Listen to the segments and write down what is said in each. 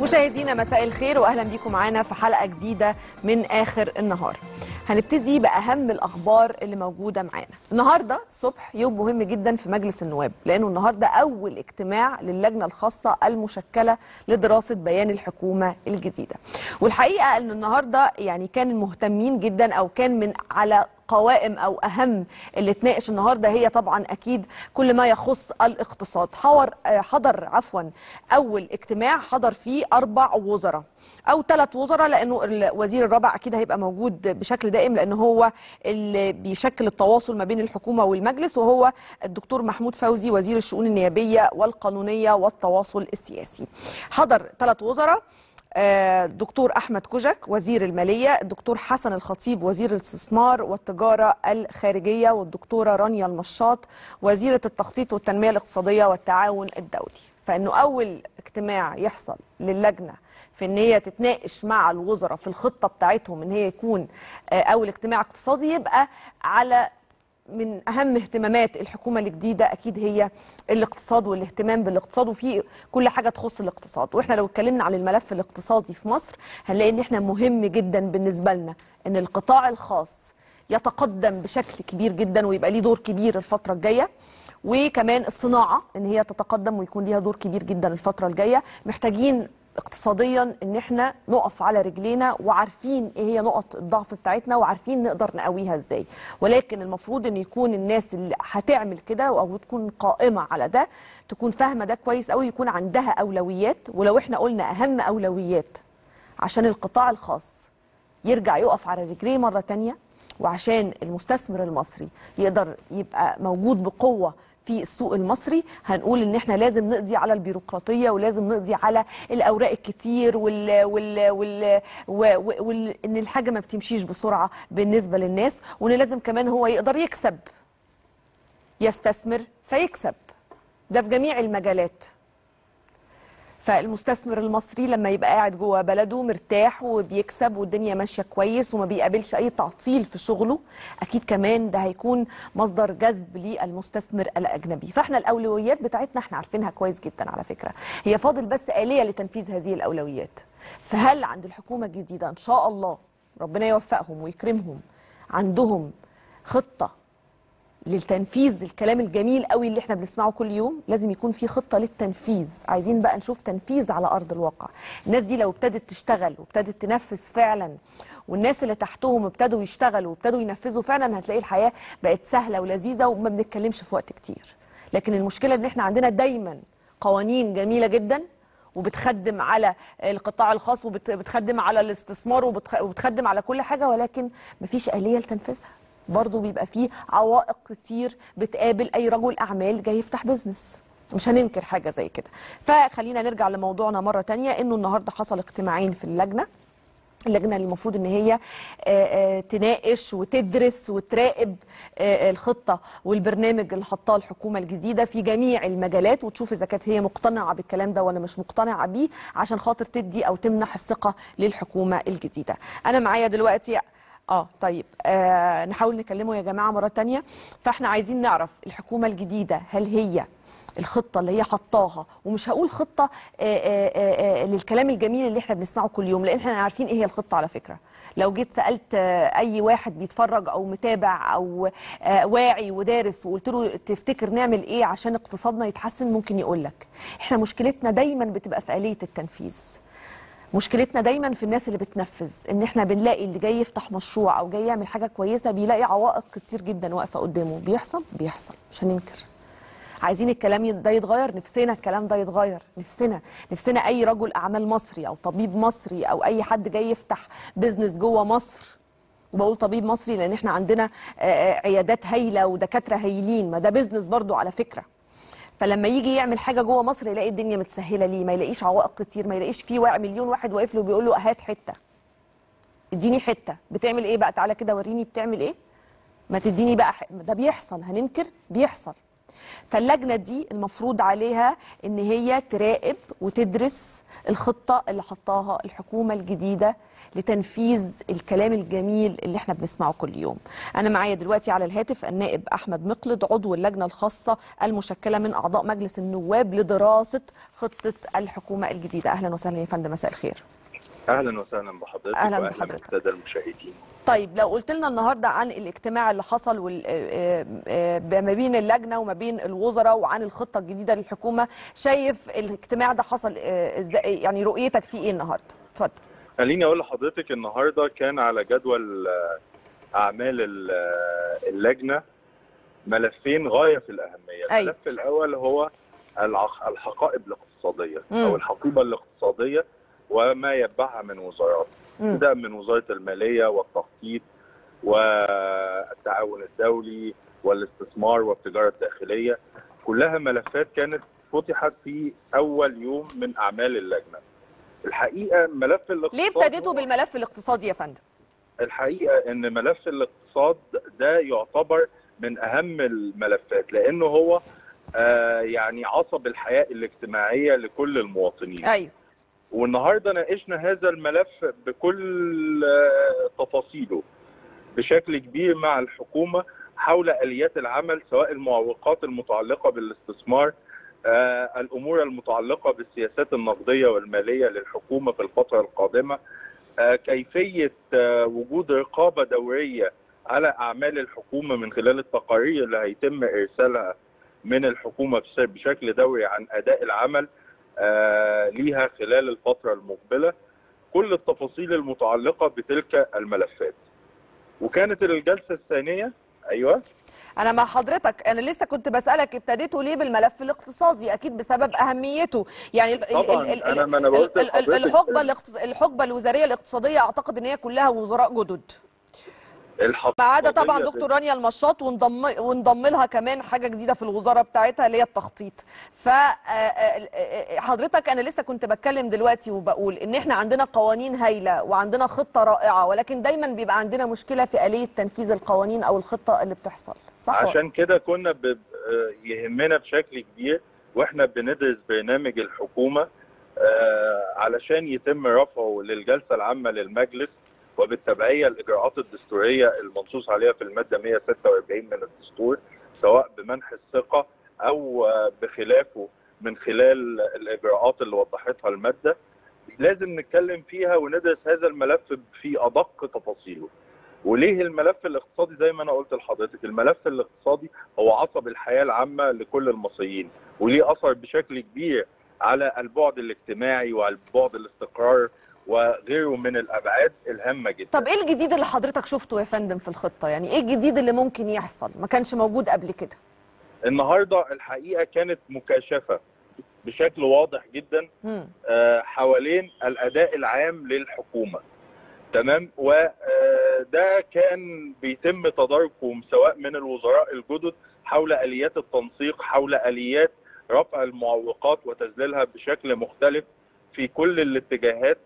مشاهدينا مساء الخير واهلا بيكم معانا في حلقه جديده من اخر النهار هنبتدي باهم الاخبار اللي موجوده معانا النهارده الصبح يوم مهم جدا في مجلس النواب لانه النهارده اول اجتماع للجنه الخاصه المشكله لدراسه بيان الحكومه الجديده والحقيقه ان النهارده يعني كان مهتمين جدا او كان من على قوائم او اهم اللي اتناقش النهارده هي طبعا اكيد كل ما يخص الاقتصاد حور حضر عفوا اول اجتماع حضر فيه اربع وزراء او ثلاث وزراء لانه الوزير الرابع اكيد هيبقى موجود بشكل دائم لان هو اللي بيشكل التواصل ما بين الحكومه والمجلس وهو الدكتور محمود فوزي وزير الشؤون النيابيه والقانونيه والتواصل السياسي حضر ثلاث وزراء الدكتور احمد كوجك وزير الماليه الدكتور حسن الخطيب وزير الاستثمار والتجاره الخارجيه والدكتوره رانيا المشاط وزيره التخطيط والتنميه الاقتصاديه والتعاون الدولي فانه اول اجتماع يحصل للجنه في ان هي تتناقش مع الوزراء في الخطه بتاعتهم ان هي يكون اول اجتماع اقتصادي يبقى على من اهم اهتمامات الحكومه الجديده اكيد هي الاقتصاد والاهتمام بالاقتصاد وفي كل حاجه تخص الاقتصاد واحنا لو اتكلمنا عن الملف الاقتصادي في مصر هنلاقي ان احنا مهم جدا بالنسبه لنا ان القطاع الخاص يتقدم بشكل كبير جدا ويبقى ليه دور كبير الفتره الجايه وكمان الصناعه ان هي تتقدم ويكون ليها دور كبير جدا الفتره الجايه محتاجين اقتصاديا ان احنا نقف على رجلينا وعارفين ايه هي نقط الضعف بتاعتنا وعارفين نقدر نقويها ازاي ولكن المفروض ان يكون الناس اللي هتعمل كده او تكون قائمه على ده تكون فاهمه ده كويس قوي يكون عندها اولويات ولو احنا قلنا اهم اولويات عشان القطاع الخاص يرجع يقف على رجليه مره تانية وعشان المستثمر المصري يقدر يبقى موجود بقوه في السوق المصري هنقول ان احنا لازم نقضي على البيروقراطيه ولازم نقضي على الاوراق الكتير وال وال وال, وال... وال... ان الحاجه ما بتمشيش بسرعه بالنسبه للناس وان لازم كمان هو يقدر يكسب يستثمر فيكسب ده في جميع المجالات فالمستثمر المصري لما يبقى قاعد جوه بلده مرتاح وبيكسب والدنيا ماشيه كويس وما بيقابلش اي تعطيل في شغله اكيد كمان ده هيكون مصدر جذب للمستثمر الاجنبي فاحنا الاولويات بتاعتنا احنا عارفينها كويس جدا على فكره هي فاضل بس اليه لتنفيذ هذه الاولويات فهل عند الحكومه الجديده ان شاء الله ربنا يوفقهم ويكرمهم عندهم خطه للتنفيذ الكلام الجميل قوي اللي احنا بنسمعه كل يوم لازم يكون في خطه للتنفيذ عايزين بقى نشوف تنفيذ على ارض الواقع الناس دي لو ابتدت تشتغل وابتدت تنفذ فعلا والناس اللي تحتهم ابتدوا يشتغلوا وابتدوا ينفذوا فعلا هتلاقي الحياه بقت سهله ولذيذه وما بنتكلمش في وقت كتير لكن المشكله ان احنا عندنا دايما قوانين جميله جدا وبتخدم على القطاع الخاص وبتخدم على الاستثمار وبتخدم على كل حاجه ولكن مفيش اليه لتنفيذها برضه بيبقى فيه عوائق كتير بتقابل اي رجل اعمال جاي يفتح بزنس مش هننكر حاجه زي كده فخلينا نرجع لموضوعنا مره تانية انه النهارده حصل اجتماعين في اللجنه اللجنه اللي المفروض ان هي تناقش وتدرس وتراقب الخطه والبرنامج اللي حطاه الحكومه الجديده في جميع المجالات وتشوف اذا كانت هي مقتنعه بالكلام ده ولا مش مقتنعه بيه عشان خاطر تدي او تمنح الثقه للحكومه الجديده انا معايا دلوقتي اه طيب آه نحاول نكلمه يا جماعه مره تانية فاحنا عايزين نعرف الحكومه الجديده هل هي الخطه اللي هي حطاها ومش هقول خطه آه آه آه للكلام الجميل اللي احنا بنسمعه كل يوم لان احنا عارفين ايه هي الخطه على فكره لو جيت سالت اي واحد بيتفرج او متابع او واعي ودارس وقلت له تفتكر نعمل ايه عشان اقتصادنا يتحسن ممكن يقول لك احنا مشكلتنا دايما بتبقى في اليه التنفيذ مشكلتنا دايما في الناس اللي بتنفذ ان احنا بنلاقي اللي جاي يفتح مشروع او جاي يعمل حاجه كويسه بيلاقي عوائق كتير جدا واقفه قدامه بيحصل بيحصل مش هننكر عايزين الكلام ده يتغير نفسنا الكلام ده يتغير نفسنا نفسنا اي رجل اعمال مصري او طبيب مصري او اي حد جاي يفتح بيزنس جوه مصر وبقول طبيب مصري لان احنا عندنا عيادات هايله ودكاتره هايلين ما ده بيزنس برضو على فكره فلما يجي يعمل حاجه جوه مصر يلاقي الدنيا متسهله ليه ما يلاقيش عوائق كتير ما يلاقيش فيه مليون واحد واقف له بيقول له هات حته اديني حته بتعمل ايه بقى تعالى كده وريني بتعمل ايه ما تديني بقى ح... ده بيحصل هننكر بيحصل فاللجنه دي المفروض عليها ان هي تراقب وتدرس الخطه اللي حطاها الحكومه الجديده لتنفيذ الكلام الجميل اللي احنا بنسمعه كل يوم انا معايا دلوقتي على الهاتف النائب احمد مقلد عضو اللجنه الخاصه المشكله من اعضاء مجلس النواب لدراسه خطه الحكومه الجديده اهلا وسهلا يا فندم مساء الخير اهلا وسهلا بحضرتك أهلاً واهلا بحضرتك. بالساده المشاهدين طيب لو قلت لنا النهارده عن الاجتماع اللي حصل وال- آه، آه، ما بين اللجنه وما بين الوزراء وعن الخطه الجديده للحكومه شايف الاجتماع ده حصل آه، ازاي يعني رؤيتك فيه ايه النهارده اتفضل خليني اقول لحضرتك النهارده كان على جدول آه، اعمال ال- آه، اللجنه ملفين غايه في الاهميه أيوة. الملف الاول هو الع- الحقائب الاقتصاديه مم. او الحقيبه الاقتصاديه وما يتبعها من وزارات مم. ابتداء من وزاره الماليه والتخطيط والتعاون الدولي والاستثمار والتجاره الداخليه كلها ملفات كانت فتحت في اول يوم من اعمال اللجنه. الحقيقه ملف الاقتصاد ليه ابتديتوا هو- بالملف الاقتصادي يا فندم الحقيقه ان ملف الاقتصاد ده يعتبر من اهم الملفات لانه هو آه يعني عصب الحياه الاجتماعيه لكل المواطنين. ايوه والنهارده ناقشنا هذا الملف بكل آه، تفاصيله بشكل كبير مع الحكومه حول اليات العمل سواء المعوقات المتعلقه بالاستثمار آه، الامور المتعلقه بالسياسات النقديه والماليه للحكومه في الفتره القادمه آه، كيفيه آه، وجود رقابه دوريه على اعمال الحكومه من خلال التقارير اللي هيتم ارسالها من الحكومه بش- بشكل دوري عن اداء العمل آه، ليها خلال الفترة المقبلة كل التفاصيل المتعلقة بتلك الملفات وكانت الجلسة الثانية أيوة انا مع حضرتك انا لسه كنت بسالك ابتديتوا ليه بالملف الاقتصادي اكيد بسبب اهميته يعني ال- ال- طبعاً، ال- أنا- ال- ما أنا قلت ال- ال- لحضرتك الحقبه ال- الاقتص- الحقبه الوزاريه الاقتصاديه اعتقد ان هي كلها وزراء جدد الحقيقة ما عدا طبعا دكتور رانيا المشاط وانضم وانضم لها كمان حاجه جديده في الوزاره بتاعتها اللي هي التخطيط فحضرتك انا لسه كنت بتكلم دلوقتي وبقول ان احنا عندنا قوانين هايله وعندنا خطه رائعه ولكن دايما بيبقى عندنا مشكله في اليه تنفيذ القوانين او الخطه اللي بتحصل صح ولا؟ عشان كده كنا ب... آه، يهمنا بشكل كبير واحنا بندرس برنامج الحكومة آه، علشان يتم رفعه للجلسة العامة للمجلس وبالتبعية الإجراءات الدستورية المنصوص عليها في المادة 146 من الدستور سواء بمنح الثقة أو آه، بخلافه من خلال الإجراءات اللي وضحتها المادة لازم نتكلم فيها وندرس هذا الملف في أدق تفاصيله وليه الملف الاقتصادي زي ما انا قلت لحضرتك الملف الاقتصادي هو عصب الحياه العامه لكل المصريين وليه اثر بشكل كبير على البعد الاجتماعي وعلى بعد الاستقرار وغيره من الابعاد الهامه جدا طب ايه الجديد اللي حضرتك شفته يا فندم في الخطه يعني ايه الجديد اللي ممكن يحصل ما كانش موجود قبل كده النهارده الحقيقه كانت مكاشفه بشكل واضح جدا مم. آه، حوالين الاداء العام للحكومه تمام وده كان بيتم تداركهم سواء من الوزراء الجدد حول اليات التنسيق حول اليات رفع المعوقات وتذليلها بشكل مختلف في كل الاتجاهات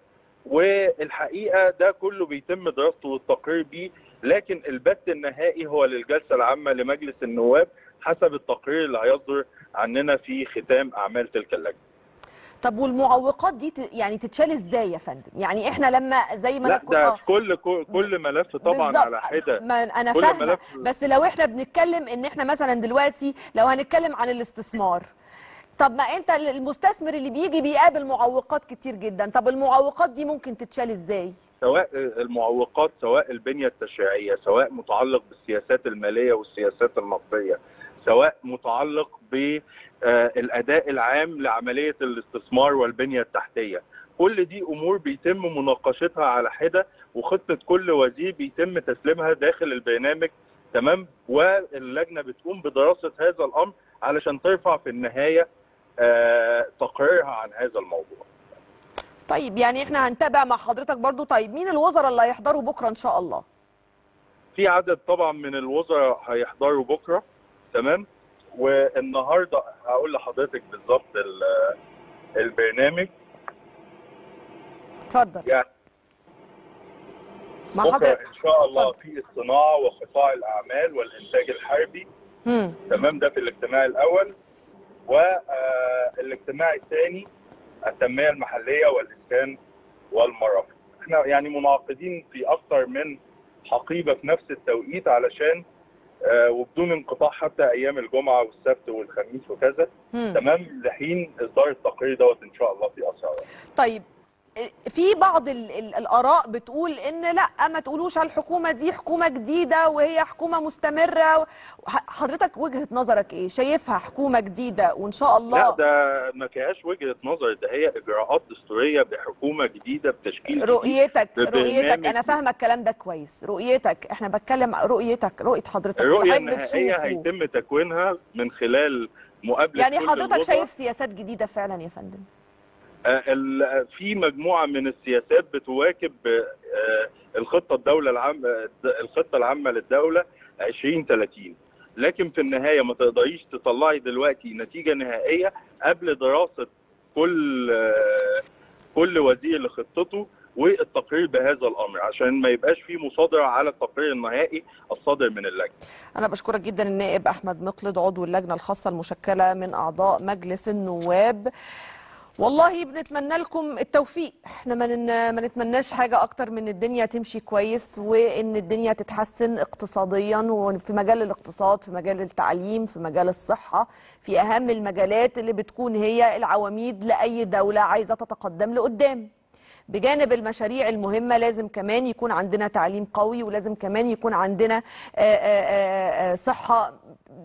والحقيقه ده كله بيتم دراسته والتقرير بيه لكن البت النهائي هو للجلسه العامه لمجلس النواب حسب التقرير اللي هيصدر عننا في ختام اعمال تلك اللجنه طب والمعوقات دي ت- يعني تتشال ازاي يا فندم يعني احنا لما زي ما لا انا كنت ده آه، في كل كل- كل ملف طبعا بالظبط. على حده ما انا كل فاهمه ملف بس لو احنا بنتكلم ان احنا مثلا دلوقتي لو هنتكلم عن الاستثمار طب ما انت المستثمر اللي بيجي بيقابل معوقات كتير جدا طب المعوقات دي ممكن تتشال ازاي سواء المعوقات سواء البنيه التشريعيه سواء متعلق بالسياسات الماليه والسياسات النقديه سواء متعلق بالاداء العام لعمليه الاستثمار والبنيه التحتيه كل دي امور بيتم مناقشتها على حده وخطه كل وزير بيتم تسليمها داخل البرنامج تمام واللجنه بتقوم بدراسه هذا الامر علشان ترفع في النهايه آه، تقريرها عن هذا الموضوع طيب يعني احنا هنتابع مع حضرتك برضو طيب مين الوزراء اللي هيحضروا بكره ان شاء الله في عدد طبعا من الوزراء هيحضروا بكره تمام والنهارده هقول لحضرتك بالظبط ال- البرنامج اتفضل يعني مع بكره حضرتك ان شاء الله اتفضل. في الصناعه وقطاع الاعمال والانتاج الحربي مم. تمام ده في الاجتماع الاول والاجتماع الثاني التنميه المحليه والاسكان والمرافق احنا يعني منعقدين في اكثر من حقيبه في نفس التوقيت علشان آه، وبدون انقطاع حتى ايام الجمعه والسبت والخميس وكذا مم. تمام لحين اصدار التقرير دوت ان شاء الله في اسرع وقت طيب في بعض ال ال الاراء بتقول ان لا ما تقولوش على الحكومه دي حكومه جديده وهي حكومه مستمره ح- حضرتك وجهه نظرك ايه شايفها حكومه جديده وان شاء لا الله ده ما فيهاش وجهه نظر ده هي اجراءات دستوريه بحكومه جديده بتشكيل جديد. رؤيتك ببرنامج رؤيتك انا فاهمه الكلام ده كويس رؤيتك احنا بتكلم رؤيتك رؤيه حضرتك الرؤيه اللي حضرتك النهائيه بتشوفه. هيتم تكوينها من خلال مقابله يعني كل حضرتك الوزراء. شايف سياسات جديده فعلا يا فندم آه، ال- في مجموعه من السياسات بتواكب آه، الخطه الدوله العامه الخطه العامه للدوله 2030 لكن في النهايه ما تقدريش تطلعي دلوقتي نتيجه نهائيه قبل دراسه كل آه، كل وزير لخطته والتقرير بهذا الامر عشان ما يبقاش في مصادره على التقرير النهائي الصادر من اللجنه أنا بشكرك جدا النائب أحمد مقلد عضو اللجنة الخاصة المشكلة من أعضاء مجلس النواب والله بنتمنى لكم التوفيق احنا ما نن- ما نتمناش حاجة أكتر من الدنيا تمشي كويس وإن الدنيا تتحسن اقتصاديا وفي مجال الاقتصاد في مجال التعليم في مجال الصحة في أهم المجالات اللي بتكون هي العواميد لأي دولة عايزة تتقدم لقدام بجانب المشاريع المهمة لازم كمان يكون عندنا تعليم قوي ولازم كمان يكون عندنا آه، آه، آه، صحة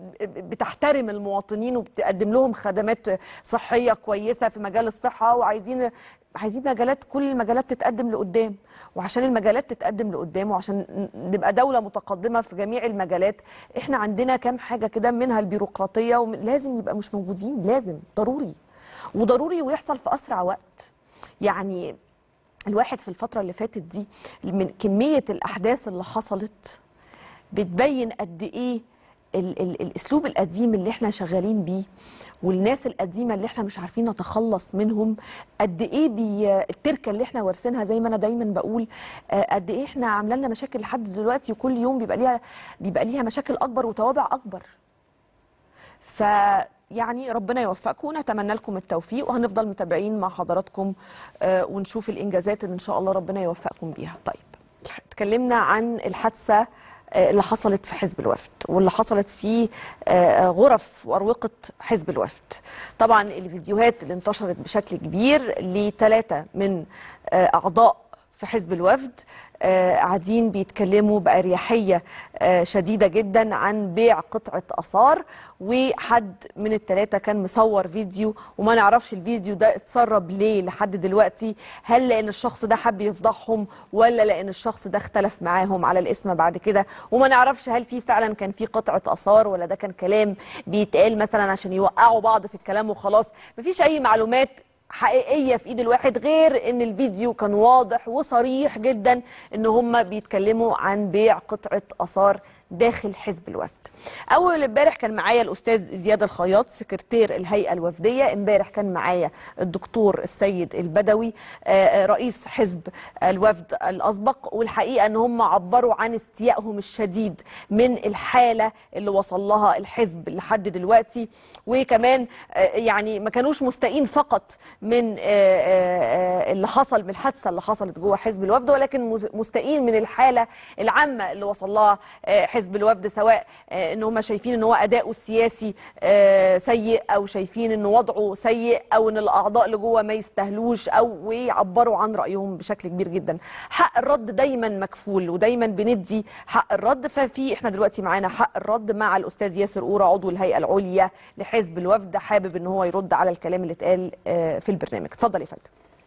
بتحترم المواطنين وبتقدم لهم خدمات صحية كويسة في مجال الصحة وعايزين عايزين مجالات كل المجالات تتقدم لقدام وعشان المجالات تتقدم لقدام وعشان نبقى دولة متقدمة في جميع المجالات احنا عندنا كام حاجة كده منها البيروقراطية ولازم يبقى مش موجودين لازم ضروري وضروري ويحصل في أسرع وقت يعني الواحد في الفترة اللي فاتت دي من كمية الأحداث اللي حصلت بتبين قد إيه ال ال الأسلوب القديم اللي احنا شغالين بيه والناس القديمة اللي احنا مش عارفين نتخلص منهم قد إيه بي التركة اللي احنا وارثينها زي ما أنا دايما بقول آه، قد إيه احنا عاملة لنا مشاكل لحد دلوقتي وكل يوم بيبقى ليها بيبقى ليها مشاكل أكبر وتوابع أكبر فيعني ربنا يوفقكم ونتمنى لكم التوفيق وهنفضل متابعين مع حضراتكم آه، ونشوف الانجازات اللي ان شاء الله ربنا يوفقكم بيها طيب اتكلمنا عن الحادثه آه، اللي حصلت في حزب الوفد واللي حصلت في آه، غرف واروقه حزب الوفد طبعا الفيديوهات اللي انتشرت بشكل كبير لثلاثه من آه، اعضاء في حزب الوفد آه، قاعدين بيتكلموا بأريحية آه، شديدة جدا عن بيع قطعة آثار وحد من الثلاثة كان مصور فيديو وما نعرفش الفيديو ده اتسرب ليه لحد دلوقتي هل لأن الشخص ده حب يفضحهم ولا لأن الشخص ده اختلف معاهم على الاسم بعد كده وما نعرفش هل في فعلا كان في قطعة آثار ولا ده كان كلام بيتقال مثلا عشان يوقعوا بعض في الكلام وخلاص مفيش أي معلومات حقيقيه في ايد الواحد غير ان الفيديو كان واضح وصريح جدا ان هم بيتكلموا عن بيع قطعه اثار داخل حزب الوفد. اول امبارح كان معايا الاستاذ زياد الخياط سكرتير الهيئه الوفديه، امبارح كان معايا الدكتور السيد البدوي آه، آه، رئيس حزب الوفد الاسبق والحقيقه ان هم عبروا عن استيائهم الشديد من الحاله اللي وصل لها الحزب لحد دلوقتي وكمان آه، يعني ما كانوش مستائين فقط من آه، آه، آه، اللي حصل من الحادثه اللي حصلت جوه حزب الوفد ولكن مس- مستائين من الحاله العامه اللي وصل لها آه، حزب الوفد سواء آه، ان هم شايفين ان هو اداؤه السياسي آه، سيء او شايفين ان وضعه سيء او ان الاعضاء اللي جوه ما يستاهلوش او ويعبروا عن رايهم بشكل كبير جدا حق الرد دايما مكفول ودايما بندي حق الرد ففي احنا دلوقتي معانا حق الرد مع الاستاذ ياسر قوره عضو الهيئه العليا لحزب الوفد حابب ان هو يرد على الكلام اللي اتقال آه، في البرنامج اتفضل يا فندم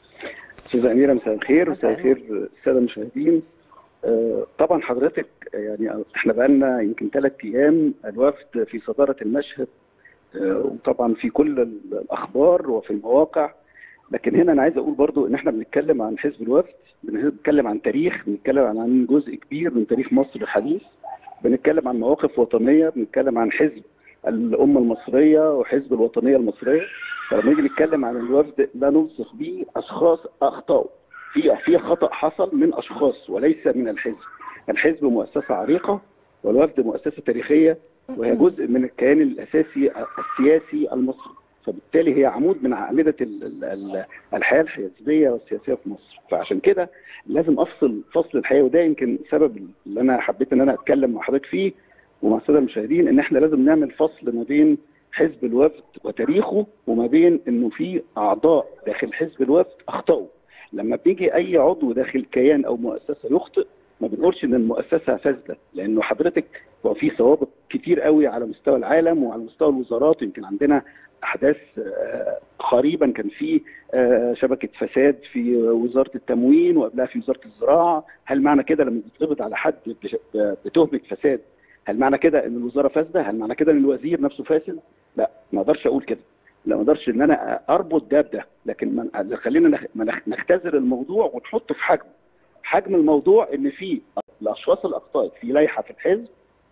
استاذة أميرة مساء الخير مساء مساء الخير السادة المشاهدين آه، طبعا حضرتك يعني احنا بقالنا يمكن ثلاث أيام الوفد في صدارة المشهد آه، وطبعا في كل ال- الأخبار وفي المواقع لكن هنا أنا عايز أقول برضو إن احنا بنتكلم عن حزب الوفد بنتكلم عن تاريخ بنتكلم عن- عن جزء كبير من تاريخ مصر الحديث بنتكلم عن مواقف وطنية بنتكلم عن حزب الأمة المصرية وحزب الوطنية المصرية فلما نيجي نتكلم عن الوفد لا نلصق به أشخاص أخطأوا في في خطأ حصل من أشخاص وليس من الحزب الحزب مؤسسة عريقة والوفد مؤسسة تاريخية وهي جزء من الكيان الاساسي السياسي المصري فبالتالي هي عمود من اعمده ال- ال- ال- الحياه الحزبيه والسياسيه في مصر فعشان كده لازم افصل فصل الحقيقه وده يمكن سبب اللي انا حبيت ان انا اتكلم مع حضرتك فيه ومع الساده المشاهدين ان احنا لازم نعمل فصل ما بين حزب الوفد وتاريخه وما بين انه في اعضاء داخل حزب الوفد اخطاوا لما بيجي اي عضو داخل كيان او مؤسسه يخطئ ما بنقولش ان المؤسسه فاسده لانه حضرتك هو في سوابق كتير قوي على مستوى العالم وعلى مستوى الوزارات يمكن عندنا احداث آه، قريبا كان في آه، شبكه فساد في وزاره التموين وقبلها في وزاره الزراعه هل معنى كده لما بيتقبض على حد بش- بتهمه فساد هل معنى كده ان الوزاره فاسده هل معنى كده ان الوزير نفسه فاسد لا ما اقدرش اقول كده لا ما اقدرش ان انا اربط ده بده لكن ما- خلينا نخ- ما نخ- نختزل الموضوع ونحطه في حجمه حجم الموضوع ان في الاشخاص الاخطاء في لائحه في الحزب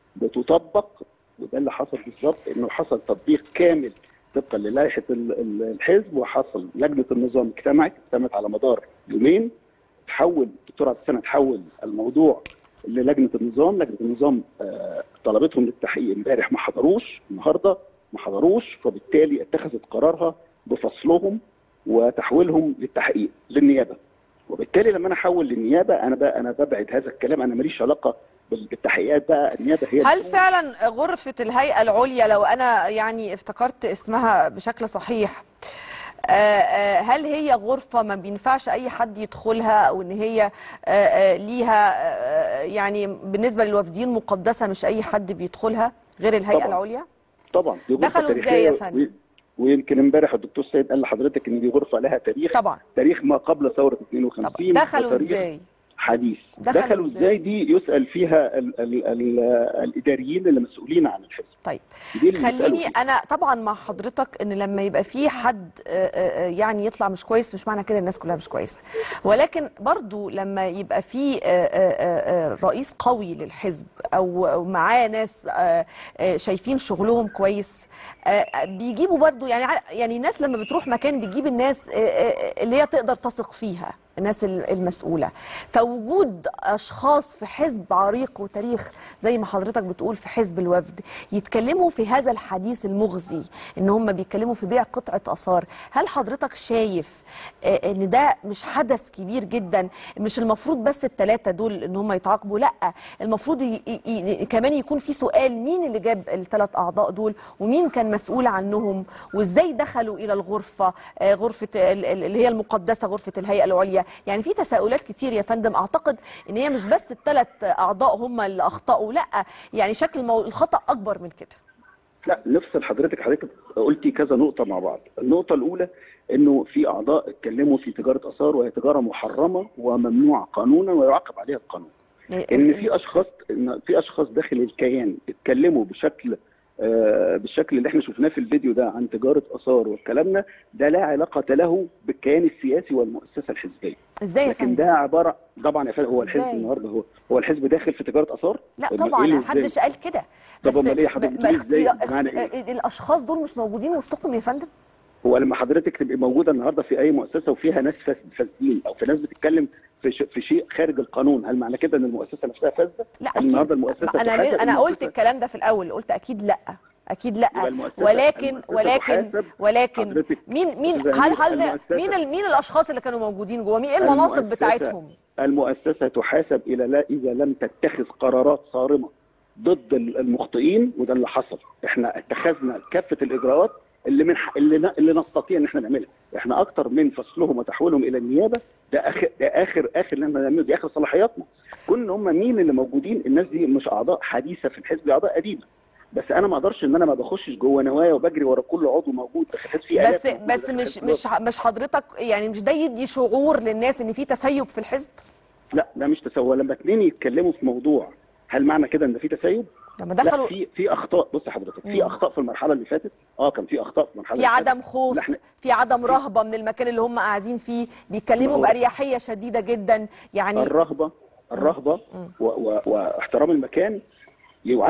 بتطبق وده اللي حصل بالظبط انه حصل تطبيق كامل طبقا للائحه ال- ال- الحزب وحصل لجنه النظام اجتمعت اجتمعت على مدار يومين تحول الدكتور عبد السلام تحول الموضوع للجنه النظام لجنه النظام آه، طلبتهم للتحقيق امبارح ما حضروش النهارده ما حضروش فبالتالي اتخذت قرارها بفصلهم وتحويلهم للتحقيق للنيابه وبالتالي لما انا احول للنيابه انا بقى انا ببعد هذا الكلام انا ماليش علاقه بال- بالتحقيقات بقى النيابه هي هل اللي- فعلا غرفة الهيئة العليا لو أنا يعني افتكرت اسمها بشكل صحيح آه، آه، هل هي غرفة ما بينفعش أي حد يدخلها أو إن هي آه، آه، ليها آه، يعني بالنسبة للوافدين مقدسة مش أي حد بيدخلها غير الهيئة طبعاً. العليا؟ طبعا دي غرفه دخلوا إزاي تاريخيه يا و- فندم؟ ويمكن امبارح الدكتور سيد قال لحضرتك ان دي غرفه لها تاريخ طبعا تاريخ ما قبل ثوره طبعا 52 دخلوا وتاريخ إزاي؟ حديث دخلوا دخلوا إزاي؟ ازاي دي يسال فيها ال ال ال الاداريين اللي مسؤولين عن الحزب طيب دي اللي يسألوا خليني فيها. انا طبعا مع حضرتك ان لما يبقى في حد آه، آه، آه، يعني يطلع مش كويس مش معنى كده الناس كلها مش كويسه ولكن برضو لما يبقى في آه، آه، آه، رئيس قوي للحزب او أو معاه ناس آه، آه، شايفين شغلهم كويس آه، بيجيبوا برضو يعني ع- يعني الناس لما بتروح مكان بتجيب الناس آه، آه، اللي هي تقدر تثق فيها الناس ال- المسؤولة فوجود أشخاص في حزب عريق وتاريخ زي ما حضرتك بتقول في حزب الوفد يتكلموا في هذا الحديث المغزي إن هم بيتكلموا في بيع قطعة آثار هل حضرتك شايف آه، إن ده مش حدث كبير جدا مش المفروض بس الثلاثة دول إن هم يتعاقبوا لا المفروض ي ي ي كمان يكون في سؤال مين اللي جاب الثلاث أعضاء دول ومين كان مسؤول عنهم وإزاي دخلوا إلى الغرفة آه، غرفة ال- ال- اللي هي المقدسة غرفة الهيئة العليا يعني في تساؤلات كتير يا فندم أعتقد إن هي مش بس الثلاث أعضاء هم اللي أخطأوا لا يعني شكل المو... الخطأ أكبر من كده لا نفصل حضرتك حضرتك قلتي كذا نقطة مع بعض النقطة الأولى إنه في أعضاء اتكلموا في تجارة آثار وهي تجارة محرمة وممنوعة قانونا ويعاقب عليها القانون إن في أشخاص إن في أشخاص داخل الكيان اتكلموا بشكل آه، بالشكل اللي احنا شفناه في الفيديو ده عن تجارة آثار والكلام ده لا علاقة له بالكيان السياسي والمؤسسة الحزبية إزاي يا لكن فندم ده عبارة طبعا يا فندم هو الحزب إزاي؟ النهارده هو هو الحزب داخل في تجارة آثار لا أمال طبعا إيه ما اللي حدش إزاي؟ قال كده طب بس أمال إيه حضرتك ب- بتقولي إزاي؟ اختيار- بمعنى إيه؟ اخت- الاشخاص دول مش موجودين وسطكم يا فندم هو لما حضرتك تبقي موجوده النهارده في اي مؤسسه وفيها ناس فاس- فاسدين او في ناس بتتكلم في, ش... في شيء خارج القانون هل معنى كده ان المؤسسه نفسها فاسده؟ لا هل النهارده المؤسسه انا تحاسب ليه- انا قلت المؤسسة- الكلام ده في الاول قلت اكيد لا اكيد لا يبقى المؤسسة- ولكن المؤسسة ولكن تحاسب ولكن حضرتك مين مين أستاذة هل أمير، هل المؤسسة- مين ال- مين الاشخاص اللي كانوا موجودين جوه مين ايه المناصب المؤسسة- بتاعتهم المؤسسه تحاسب الى لا اذا لم تتخذ قرارات صارمه ضد ال- المخطئين وده اللي حصل احنا اتخذنا كافه الاجراءات اللي من ح- اللي, ن- اللي نستطيع ان احنا نعملها احنا اكتر من فصلهم وتحويلهم الى النيابه ده اخر ده اخر اخر اللي احنا نعمله دي اخر صلاحياتنا كون ان هم مين اللي موجودين الناس دي مش اعضاء حديثه في الحزب دي اعضاء قديمه بس انا ما اقدرش ان انا ما بخشش جوه نوايا وبجري ورا كل عضو موجود في الحزب في بس آلاف موجودة بس في مش الحزب. مش ح- مش حضرتك يعني مش ده يدي شعور للناس ان في تسيب في الحزب لا ده مش تسوى لما اتنين يتكلموا في موضوع هل معنى كده ان في تسيب؟ لما لا دخلوا في في اخطاء بص حضرتك في مم. اخطاء في المرحله اللي فاتت اه كان في اخطاء في المرحله في اللي فاتت. عدم خوف إحنا- في عدم رهبة من المكان اللي هم قاعدين فيه بيتكلموا ما هو- بأريحية شديدة جدا يعني الرهبه الرهبه مم. و- و- واحترام المكان يعاد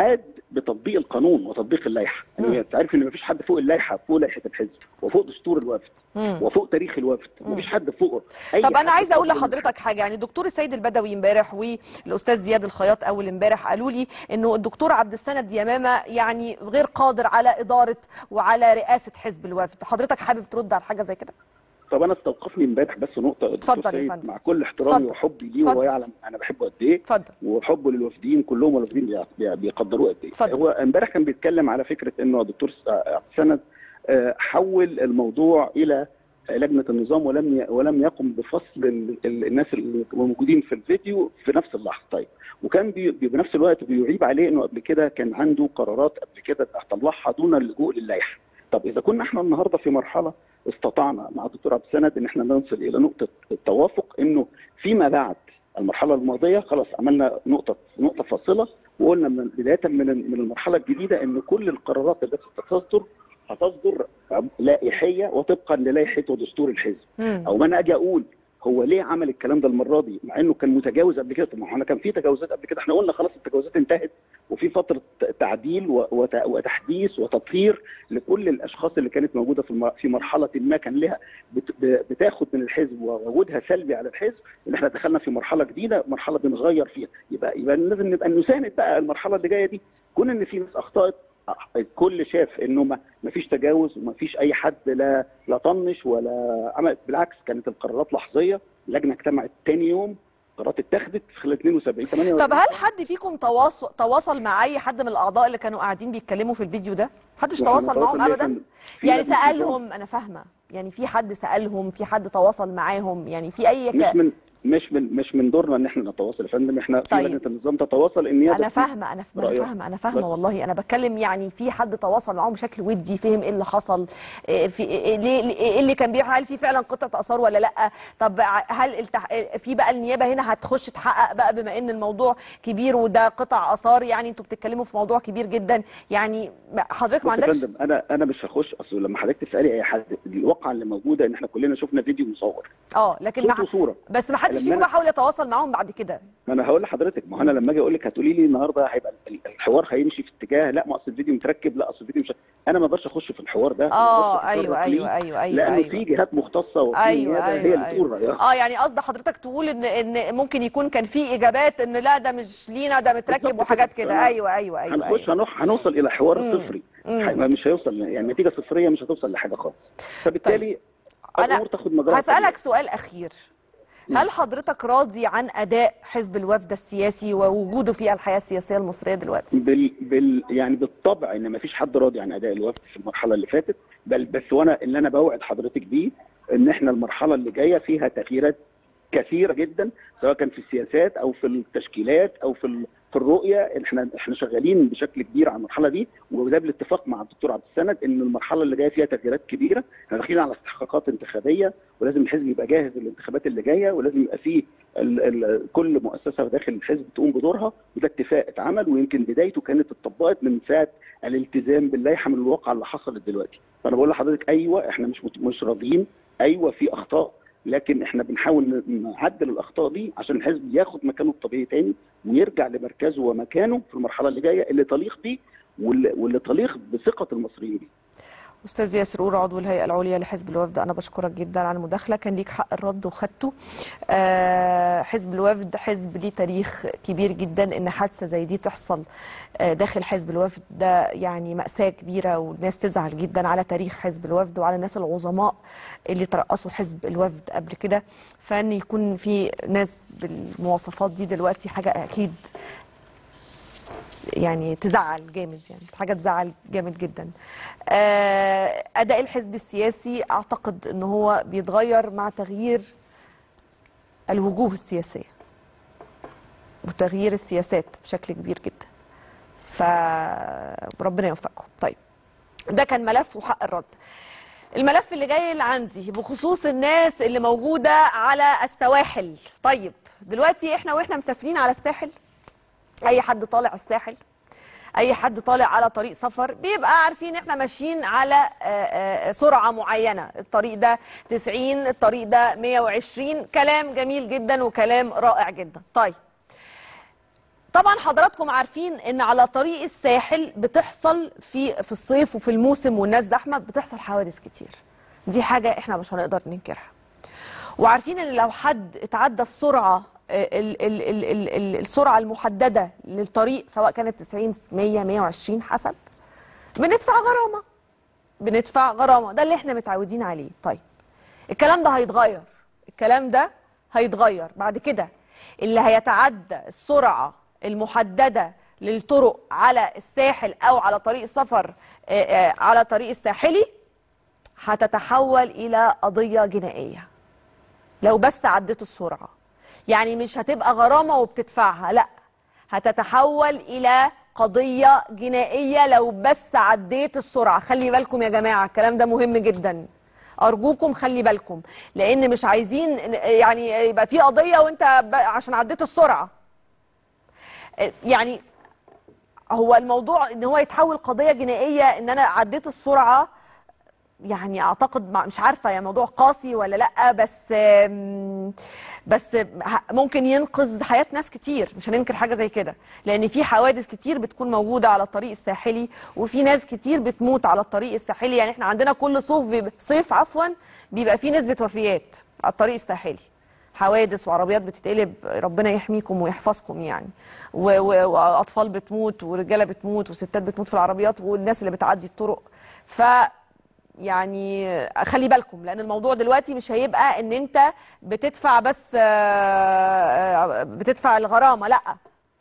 بتطبيق القانون وتطبيق اللائحه مم. يعني انت عارف ان مفيش حد فوق اللائحه فوق لائحه الحزب وفوق دستور الوفد مم. وفوق تاريخ الوفد مم. مفيش حد فوق أي طب انا حد عايزه اقول فوق لحضرتك حاجه يعني الدكتور السيد البدوي امبارح والاستاذ زياد الخياط اول امبارح قالوا لي انه الدكتور عبد السند يمامه يعني غير قادر على اداره وعلى رئاسه حزب الوفد حضرتك حابب ترد على حاجه زي كده طب انا استوقفني امبارح بس نقطه الدكتور اتفضل يا سيد فندم. مع كل احترامي اتفضل. وحبي ليه اتفضل. وهو يعلم انا بحبه قد ايه اتفضل وحبه للوافدين كلهم والوافدين بي- بي- بيقدروه قد ايه اتفضل. هو امبارح كان بيتكلم على فكره انه الدكتور س- عبد السند آه، حول الموضوع الى لجنه النظام ولم ي- ولم يقم بفصل ال- ال- الناس اللي موجودين في الفيديو في نفس اللحظه طيب وكان بي بي- بنفس الوقت بيعيب عليه انه قبل كده كان عنده قرارات قبل كده طلعها دون اللجوء للائحه طب اذا كنا احنا النهارده في مرحله استطعنا مع الدكتور عبد السند ان احنا نصل الى نقطه التوافق انه فيما بعد المرحله الماضيه خلاص عملنا نقطه نقطه فاصله وقلنا من بدايه من من المرحله الجديده ان كل القرارات التي ستصدر هتصدر لائحيه وطبقا للائحه ودستور الحزب مم. او ما انا اجي اقول هو ليه عمل الكلام ده المره دي مع انه كان متجاوز قبل كده طب ما احنا كان في تجاوزات قبل كده احنا قلنا خلاص التجاوزات انتهت وفي فتره تعديل و- وت- وتحديث وتطهير لكل الاشخاص اللي كانت موجوده في الم- في مرحله ما كان لها بت- ب- بتاخد من الحزب ووجودها سلبي على الحزب ان احنا دخلنا في مرحله جديده مرحله بنغير فيها يبقى يبقى لازم نبقى نساند بقى المرحله اللي جايه دي كون ان في ناس اخطات الكل شاف انه ما ما فيش تجاوز وما فيش اي حد لا لا طنش ولا عمل بالعكس كانت القرارات لحظيه اللجنه اجتمعت تاني يوم قرارات اتخذت في خلال 72 48 طب هل حد فيكم تواصل تواصل مع اي حد من الاعضاء اللي كانوا قاعدين بيتكلموا في الفيديو ده محدش وإحنا تواصل معاهم نتواصل ابدا ليه؟ في يعني لجنة سالهم انا فاهمه يعني في حد سالهم في حد تواصل معاهم يعني في اي مش ك... من مش من مش من دورنا ان احنا نتواصل يا فندم احنا في طيب. لجنه النظام تتواصل النيابه انا في- فاهمه انا انا رأيك. فاهمه انا فاهمه بس. والله انا بتكلم يعني في حد تواصل معاهم بشكل ودي فهم ايه اللي حصل إيه في إيه ليه ليه- ايه اللي كان بيحصل هل في فعلا قطعه اثار ولا لا طب ع- هل التح... في بقى النيابه هنا هتخش تحقق بقى بما ان الموضوع كبير وده قطع اثار يعني انتوا بتتكلموا في موضوع كبير جدا يعني ما- حضرتك ما بص يا عندكش فندم انا انا مش هخش اصل لما حضرتك تسالي اي حد الواقعه اللي موجوده ان احنا كلنا شفنا فيديو مصور اه لكن صوت ما... وصوره بس ما حدش لما فيكم أنا- بقى حاول يتواصل معاهم بعد كده ما انا هقول لحضرتك ما هو انا لما اجي اقول لك هتقولي لي النهارده هيبقى ال- الحوار هيمشي في اتجاه لا ما اصل الفيديو متركب لا اصل الفيديو مش انا ما اقدرش اخش في الحوار ده ما اه أقدرش أتصرف ايوه فيه، ايوه ايوه ايوه لانه ايوه في جهات مختصه وفي ايوه نيابه هي ايوه اللي تقول ايوه رايها اه يعني قصد حضرتك تقول ان ان ممكن يكون كان في اجابات ان لا ده مش لينا ده متركب بالظبط وحاجات كده. كده أنا ايوه ايوه ايوه هنخش ايوه هنروح هنوصل الى حوار مم. صفري مم. ح- مش هيوصل يعني نتيجه صفريه مش هتوصل لحاجه خالص فبالتالي أنا الامور تاخد مجراها هسألك سؤال أخير هل حضرتك راضي عن أداء حزب الوفد السياسي ووجوده في الحياة السياسية المصرية دلوقتي؟ بال... بال... يعني بالطبع ان ما فيش حد راضي عن اداء الوفد في المرحله اللي فاتت بل بس وانا اللي انا بوعد حضرتك بيه ان احنا المرحله اللي جايه فيها تغييرات كثيره جدا سواء كان في السياسات او في التشكيلات او في ال... في الرؤيه احنا احنا شغالين بشكل كبير على المرحله دي وده بالاتفاق مع الدكتور عبد السند ان المرحله اللي جايه فيها تغييرات كبيره احنا داخلين على استحقاقات انتخابيه ولازم الحزب يبقى جاهز للانتخابات اللي جايه ولازم يبقى فيه ال ال كل مؤسسه داخل الحزب تقوم بدورها وده اتفاق اتعمل ويمكن بدايته كانت اتطبقت من ساعه الالتزام باللائحه من الواقع اللي حصلت دلوقتي فانا بقول لحضرتك ايوه احنا مش مت- مش راضيين ايوه في اخطاء لكن احنا بنحاول ن- نعدل الاخطاء دي عشان الحزب ياخد مكانه الطبيعي تاني ويرجع لمركزه ومكانه في المرحله اللي جايه اللي تليق بيه واللي واللي تليق بثقه المصريين بيه أستاذ ياسر أور عضو الهيئة العليا لحزب الوفد أنا بشكرك جدا على المداخلة كان ليك حق الرد وخدته آه، حزب الوفد حزب ليه تاريخ كبير جدا إن حادثة زي دي تحصل آه، داخل حزب الوفد ده يعني مأساة كبيرة والناس تزعل جدا على تاريخ حزب الوفد وعلى الناس العظماء اللي ترأسوا حزب الوفد قبل كده فإن يكون في ناس بالمواصفات دي دلوقتي حاجة أكيد يعني تزعل جامد يعني حاجه تزعل جامد جدا آه، اداء الحزب السياسي اعتقد ان هو بيتغير مع تغيير الوجوه السياسيه وتغيير السياسات بشكل كبير جدا فربنا يوفقكم طيب ده كان ملف وحق الرد الملف اللي جاي اللي عندي بخصوص الناس اللي موجوده على السواحل طيب دلوقتي احنا واحنا مسافرين على الساحل اي حد طالع الساحل اي حد طالع على طريق سفر بيبقى عارفين احنا ماشيين على آه، آه، سرعه معينه الطريق ده 90 الطريق ده 120 كلام جميل جدا وكلام رائع جدا طيب طبعا حضراتكم عارفين ان على طريق الساحل بتحصل في في الصيف وفي الموسم والناس زحمه بتحصل حوادث كتير دي حاجه احنا مش هنقدر ننكرها وعارفين ان لو حد اتعدى السرعه ال ال ال ال ال السرعه المحدده للطريق سواء كانت 90 100 120 حسب بندفع غرامه بندفع غرامه ده اللي احنا متعودين عليه طيب الكلام ده هيتغير الكلام ده هيتغير بعد كده اللي هيتعدى السرعه المحدده للطرق على الساحل او على طريق سفر آه، آه، على طريق الساحلي هتتحول الى قضيه جنائيه لو بس عديت السرعه يعني مش هتبقى غرامه وبتدفعها لا هتتحول الى قضيه جنائيه لو بس عديت السرعه خلي بالكم يا جماعه الكلام ده مهم جدا ارجوكم خلي بالكم لان مش عايزين يعني يبقى في قضيه وانت ب- عشان عديت السرعه يعني هو الموضوع ان هو يتحول قضيه جنائيه ان انا عديت السرعه يعني اعتقد مع- مش عارفه يا موضوع قاسي ولا لا بس آم، بس ه- ممكن ينقذ حياه ناس كتير مش هننكر حاجه زي كده لان في حوادث كتير بتكون موجوده على الطريق الساحلي وفي ناس كتير بتموت على الطريق الساحلي يعني احنا عندنا كل صيف بيبقى صيف عفوا بيبقى في نسبه وفيات على الطريق الساحلي حوادث وعربيات بتتقلب ربنا يحميكم ويحفظكم يعني و- و- واطفال بتموت ورجاله بتموت وستات بتموت في العربيات والناس اللي بتعدي الطرق ف يعني خلي بالكم لان الموضوع دلوقتي مش هيبقى ان انت بتدفع بس آه، آه، بتدفع الغرامه لا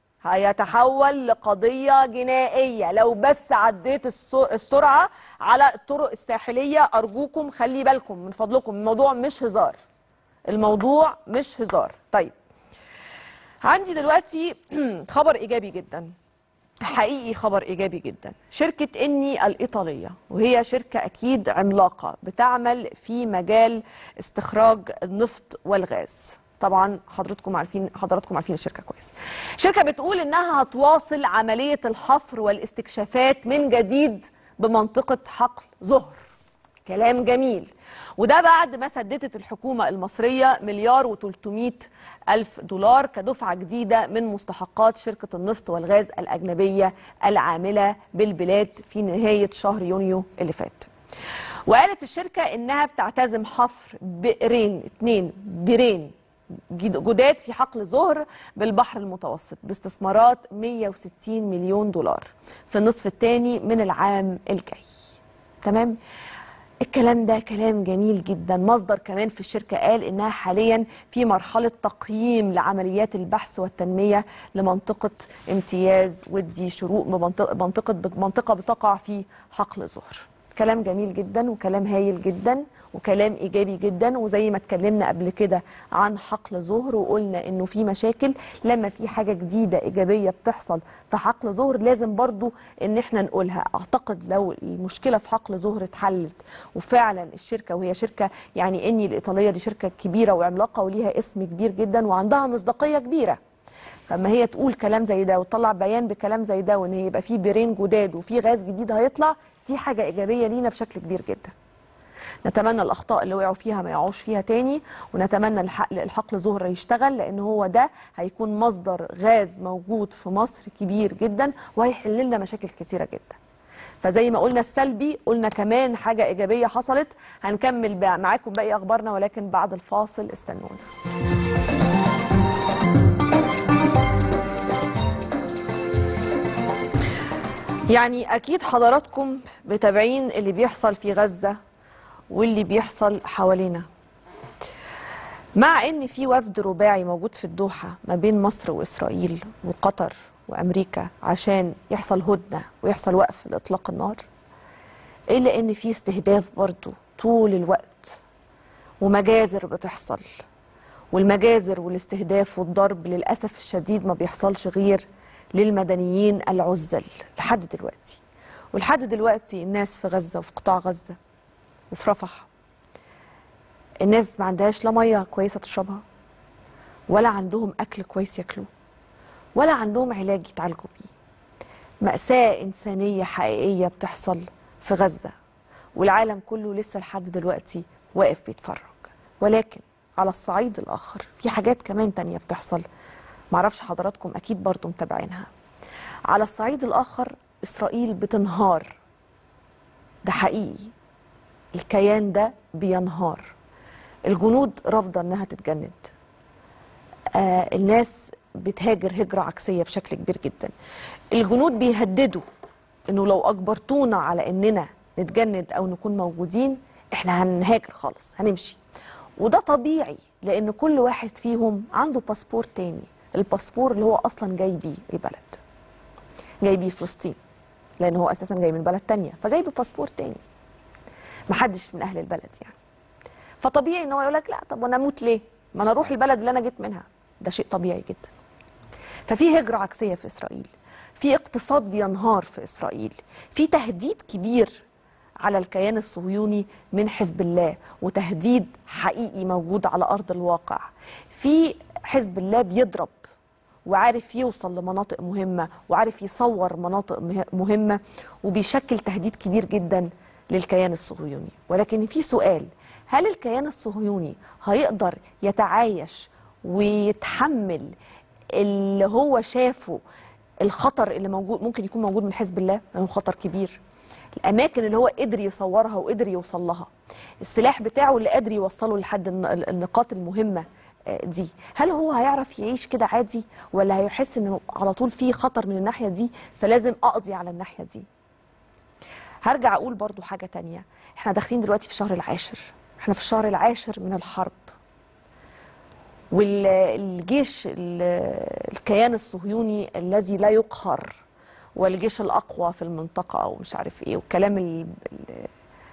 هيتحول لقضيه جنائيه لو بس عديت الس- السرعه على الطرق الساحليه ارجوكم خلي بالكم من فضلكم الموضوع مش هزار الموضوع مش هزار طيب عندي دلوقتي خبر ايجابي جدا حقيقي خبر ايجابي جدا شركه اني الايطاليه وهي شركه اكيد عملاقه بتعمل في مجال استخراج النفط والغاز طبعا حضراتكم عارفين حضراتكم عارفين الشركه كويس شركه بتقول انها هتواصل عمليه الحفر والاستكشافات من جديد بمنطقه حقل زهر كلام جميل وده بعد ما سددت الحكومة المصرية مليار و300 ألف دولار كدفعة جديدة من مستحقات شركة النفط والغاز الأجنبية العاملة بالبلاد في نهاية شهر يونيو اللي فات وقالت الشركة إنها بتعتزم حفر بئرين اتنين بئرين جد- جداد في حقل زهر بالبحر المتوسط باستثمارات 160 مليون دولار في النصف الثاني من العام الجاي تمام الكلام ده كلام جميل جدا مصدر كمان في الشركة قال إنها حاليا في مرحلة تقييم لعمليات البحث والتنمية لمنطقة امتياز ودي شروق بمنطقة منطقة منطقة بتقع في حقل زهر كلام جميل جدا وكلام هايل جدا وكلام ايجابي جدا وزي ما اتكلمنا قبل كده عن حقل زهر وقلنا انه في مشاكل لما في حاجه جديده ايجابيه بتحصل في حقل زهر لازم برضو ان احنا نقولها اعتقد لو المشكله في حقل زهر اتحلت وفعلا الشركه وهي شركه يعني اني الايطاليه دي شركه كبيره وعملاقه وليها اسم كبير جدا وعندها مصداقيه كبيره فما هي تقول كلام زي ده وتطلع بيان بكلام زي ده وان يبقى في بيرين جداد وفي غاز جديد هيطلع دي حاجه ايجابيه لينا بشكل كبير جدا نتمنى الاخطاء اللي وقعوا فيها ما يقعوش فيها تاني ونتمنى الحقل الحقل زهر يشتغل لان هو ده هيكون مصدر غاز موجود في مصر كبير جدا وهيحل لنا مشاكل كتيره جدا فزي ما قلنا السلبي قلنا كمان حاجه ايجابيه حصلت هنكمل بقى معاكم باقي اخبارنا ولكن بعد الفاصل استنونا يعني اكيد حضراتكم متابعين اللي بيحصل في غزه واللي بيحصل حوالينا مع ان في وفد رباعي موجود في الدوحه ما بين مصر واسرائيل وقطر وامريكا عشان يحصل هدنه ويحصل وقف لاطلاق النار الا ان في استهداف برضو طول الوقت ومجازر بتحصل والمجازر والاستهداف والضرب للاسف الشديد ما بيحصلش غير للمدنيين العزل لحد دلوقتي ولحد دلوقتي الناس في غزه وفي قطاع غزه وفي رفح الناس ما عندهاش لا ميه كويسه تشربها ولا عندهم اكل كويس ياكلوه ولا عندهم علاج يتعالجوا بيه مأساة إنسانية حقيقية بتحصل في غزة والعالم كله لسه لحد دلوقتي واقف بيتفرج ولكن على الصعيد الآخر في حاجات كمان تانية بتحصل معرفش حضراتكم أكيد برضو متابعينها على الصعيد الآخر إسرائيل بتنهار ده حقيقي الكيان ده بينهار الجنود رافضة إنها تتجند آه الناس بتهاجر هجرة عكسية بشكل كبير جدا الجنود بيهددوا إنه لو أجبرتونا على إننا نتجند أو نكون موجودين إحنا هنهاجر خالص هنمشي وده طبيعي لأن كل واحد فيهم عنده باسبور تاني الباسبور اللي هو أصلا جاي بيه البلد جاي بيه فلسطين لأن هو أساسا جاي من بلد تانية فجاي بباسبور تاني محدش من أهل البلد يعني فطبيعي ان هو يقول لك لا طب وانا اموت ليه؟ ما انا اروح البلد اللي انا جيت منها ده شيء طبيعي جدا. ففي هجره عكسيه في اسرائيل، في اقتصاد بينهار في اسرائيل، في تهديد كبير على الكيان الصهيوني من حزب الله وتهديد حقيقي موجود على ارض الواقع. في حزب الله بيضرب وعارف يوصل لمناطق مهمه وعارف يصور مناطق مه- مهمه وبيشكل تهديد كبير جدا للكيان الصهيوني ولكن في سؤال هل الكيان الصهيوني هيقدر يتعايش ويتحمل اللي هو شافه الخطر اللي موجود ممكن يكون موجود من حزب الله لانه خطر كبير الاماكن اللي هو قدر يصورها وقدر يوصل لها السلاح بتاعه اللي قادر يوصله لحد الن- النقاط المهمه آه، دي هل هو هيعرف يعيش كده عادي ولا هيحس انه على طول في خطر من الناحيه دي فلازم اقضي على الناحيه دي هرجع اقول برضو حاجه تانية احنا داخلين دلوقتي في الشهر العاشر احنا في الشهر العاشر من الحرب والجيش الكيان الصهيوني الذي لا يقهر والجيش الاقوى في المنطقه او مش عارف ايه والكلام ال- ال-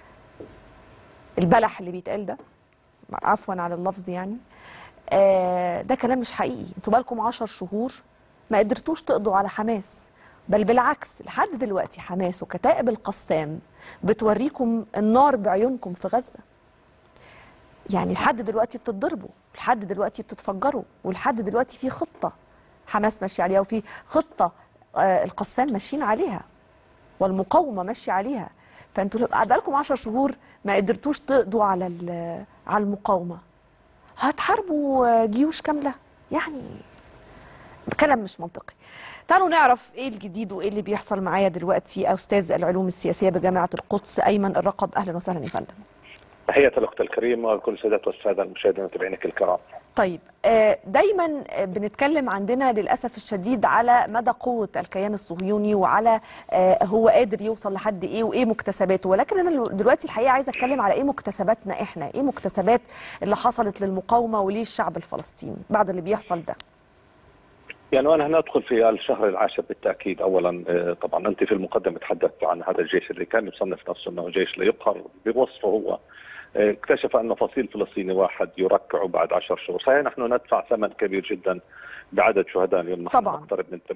البلح اللي بيتقال ده عفوا على اللفظ يعني آه، ده كلام مش حقيقي انتوا بقالكم عشر شهور ما قدرتوش تقضوا على حماس بل بالعكس لحد دلوقتي حماس وكتائب القسام بتوريكم النار بعيونكم في غزة يعني لحد دلوقتي بتتضربوا لحد دلوقتي بتتفجروا ولحد دلوقتي في خطة حماس ماشي عليها وفي خطة آه، القسام ماشيين عليها والمقاومة ماشية عليها فانتوا بقالكم 10 شهور ما قدرتوش تقضوا على ال- على المقاومة هتحاربوا آه، جيوش كاملة يعني كلام مش منطقي تعالوا نعرف ايه الجديد وايه اللي بيحصل معايا دلوقتي استاذ العلوم السياسيه بجامعه القدس ايمن الرقب اهلا وسهلا يا فندم تحية الأخت الكريمة وكل السادة والسادة المشاهدين ومتابعينك الكرام طيب آه، دايما آه، بنتكلم عندنا للاسف الشديد على مدى قوه الكيان الصهيوني وعلى آه، هو قادر يوصل لحد ايه وايه مكتسباته ولكن انا دلوقتي الحقيقه عايزه اتكلم على ايه مكتسباتنا احنا ايه مكتسبات اللي حصلت للمقاومه وليه الشعب الفلسطيني بعد اللي بيحصل ده يعني وأنا هنا أدخل في الشهر العاشر بالتأكيد أولا آه، طبعا أنت في المقدمة تحدثت عن هذا الجيش اللي كان يصنف نفسه أنه جيش لا يقهر بوصفه هو آه، اكتشف أن فصيل فلسطيني واحد يركع بعد عشر شهور صحيح نحن ندفع ثمن كبير جدا بعدد شهداء اليوم نحن طبعاً. نقترب من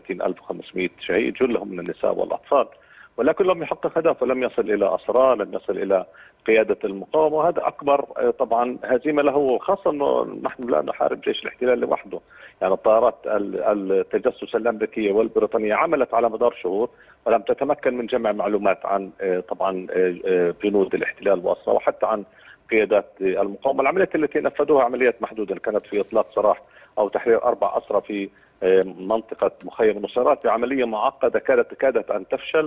38500 شهيد جلهم من النساء والأطفال ولكن لم يحقق هدفه لم يصل إلى أسرى لم يصل إلى قيادة المقاومة وهذا أكبر آه، طبعا هزيمة له خاصة أنه نحن لا نحارب جيش الاحتلال لوحده يعني الطائرات ال- التجسس الأمريكية والبريطانية عملت على مدار شهور ولم تتمكن من جمع معلومات عن آه، طبعا آه، آه، جنود الاحتلال وأسرى وحتى عن قيادات آه، المقاومة العمليات التي نفذوها عمليات محدودة كانت في إطلاق سراح أو تحرير أربع أسرى في آه، منطقة مخيم النصيرات بعملية معقدة كادت كادت أن تفشل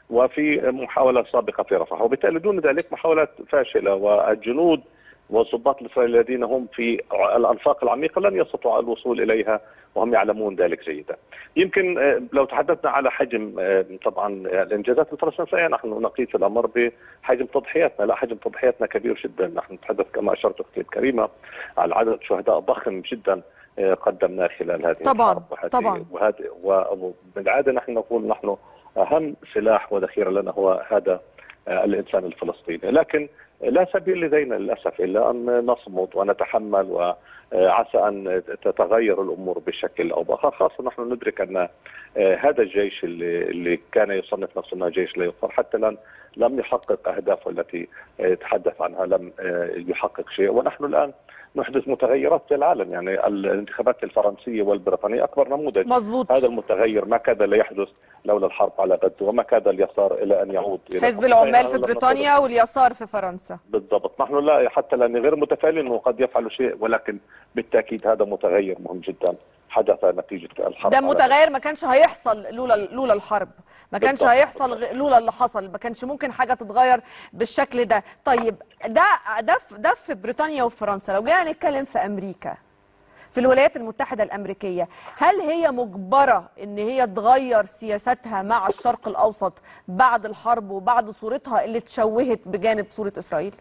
وفي محاولة سابقة في رفح وبالتالي دون ذلك محاولات فاشلة والجنود والضباط الإسرائيليين الذين هم في الأنفاق العميقة لن يستطيعوا الوصول إليها وهم يعلمون ذلك جيدا يمكن آه، لو تحدثنا على حجم آه، طبعا آه، الإنجازات الفلسطينية نحن نقيس الأمر بحجم تضحياتنا لا حجم تضحياتنا كبير جدا نحن نتحدث كما أشرت أختي الكريمة على عدد شهداء ضخم جدا آه، قدمناه خلال هذه طبعاً، الحرب وهذه- طبعاً. وهذه وبالعاده نحن نقول نحن اهم سلاح وذخيره لنا هو هذا آه، الانسان الفلسطيني، لكن لا سبيل لدينا للاسف الا ان نصمد ونتحمل وعسى ان تتغير الامور بشكل او باخر، خاصه نحن ندرك ان آه، هذا الجيش اللي اللي كان يصنف نفسه انه جيش لا يقهر حتى الان لم يحقق اهدافه التي آه، تحدث عنها لم آه، يحقق شيء ونحن الان نحدث متغيرات في العالم يعني الانتخابات الفرنسيه والبريطانيه اكبر نموذج مظبوط هذا المتغير ما كاد ليحدث لولا الحرب على غزه وما كاد اليسار الى ان يعود الى حزب الحكم. العمال في لم بريطانيا واليسار في فرنسا بالضبط نحن لا حتى لاني غير متفائلين انه قد يفعلوا شيء ولكن بالتاكيد هذا متغير مهم جدا حدث نتيجه الحرب ده على متغير ما كانش هيحصل لولا لولا الحرب ما كانش بالضبط. هيحصل غ- لولا اللي حصل ما كانش ممكن حاجه تتغير بالشكل ده طيب ده ده في- ده في بريطانيا وفرنسا لو جينا نتكلم في امريكا في الولايات المتحدة الأمريكية هل هي مجبرة إن هي تغير سياستها مع الشرق الأوسط بعد الحرب وبعد صورتها اللي اتشوهت بجانب صورة إسرائيل؟